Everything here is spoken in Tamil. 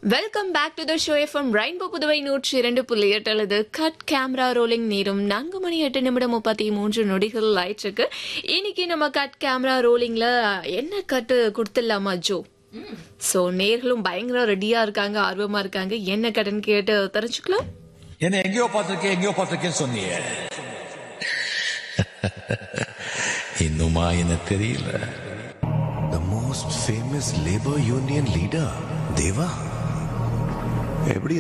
Welcome back to the show FM rainbow Puduvai நூற்றி இரண்டு புள்ளி எட்டு அல்லது கட் கேமரா ரோலிங் நேரம் நான்கு மணி எட்டு நிமிடம் முப்பத்தி மூன்று நொடிகள் ஆயிடுச்சுக்கு இன்னைக்கு நம்ம கட் கேமரா ரோலிங்ல என்ன கட்டு கொடுத்துடலாமா ஜோ சோ நேர்களும் பயங்கர ரெடியா இருக்காங்க ஆர்வமா இருக்காங்க என்ன கட்டுன்னு கேட்டு தெரிஞ்சுக்கலாம் என்ன எங்கேயோ பார்த்திருக்கேன் எங்கேயோ பார்த்திருக்கேன்னு சொன்னியே இன்னுமா என்ன தெரியல The most famous labor union leader, Deva. எப்படி